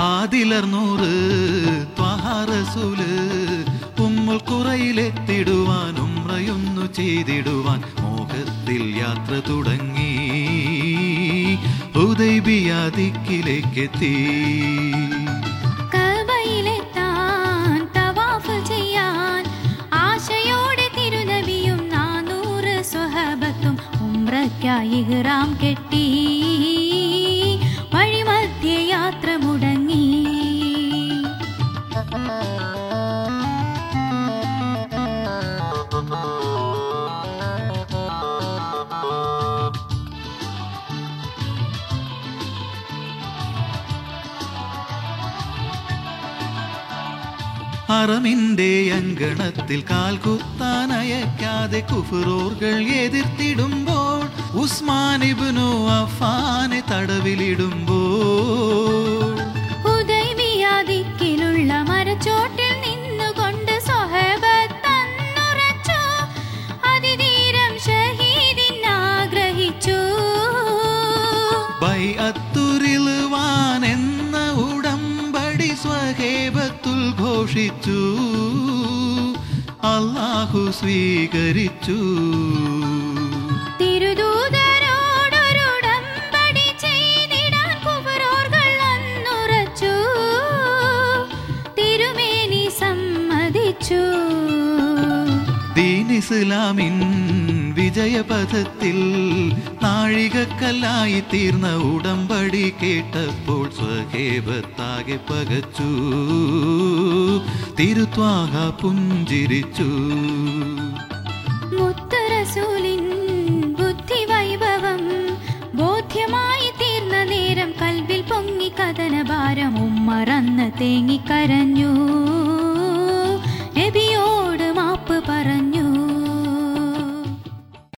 ആദിലർനൂറ് ത്വഹാറസൂല് ഉമ്മുൽ കുറയിലെത്തിടുവാൻ ഉമ്രയൊന്നു ചെയ്തിടുവാൻ മോഹത്തിൽ യാത്ര തുടങ്ങി ഉദൈബിയാദിക്കിലേക്കെത്തി കഅബയിലെത്താൻ തവാഫ് ചെയ്യാൻ ആശയോടെ തിരുനബിയും നാനൂറ് സ്വഹബത്തും ഉംറയ്ക്കായി ഇഹ്റാം കെട്ടി വഴിമധ്യേ യാത്ര മുടങ്ങി അറമിന്റെ അങ്കണത്തിൽ കാൽകുത്താൻ അയക്കാതെ കുഫുറോർകൾ എതിർത്തിടുമ്പോൾ ഉസ്മാൻ ഇബ്നു അഫാനെ തടവിലിടുമ്പോൾ ഹുദൈബിയാദിക്കിലുള്ള മരച്ചോട്ടിൽ നിന്നുകൊണ്ട് സ്വഹബത്തന്നുറച്ചു അതിധീരം ഷഹീദിനാഗ്രഹിച്ചു ബൈ അത്തുരിലുവാൻ എന്ന ഉടമ്പടി സ്വഹേബത്തുൽ ഘോഷിച്ചു അള്ളാഹു സ്വീകരിച്ചു തിരുദൂതരോടൊരുടമ്പടി ചെയ്തിടാൻ കുഫറോർകൾ അന്നുറച്ചു തിരുമേനി സമ്മതിച്ചു ദീൻ ഇസ്ലാമിൻ വിജയപഥത്തിൽ നാഴികക്കല്ലായി തീർന്ന ഉടമ്പടി കേട്ടപ്പോൾ സ്വഹേബത്താകെ പകച്ചു തിരുത്വാഹ പുഞ്ചിരിച്ചു മുത്തറസൂലിൻ ബുദ്ധി വൈഭവം ബോധ്യമായി തീർന്ന നേരം കൽവിൽ പൊങ്ങി കഥനഭാരം ഉമ്മറന്ന് തേങ്ങിക്കരഞ്ഞു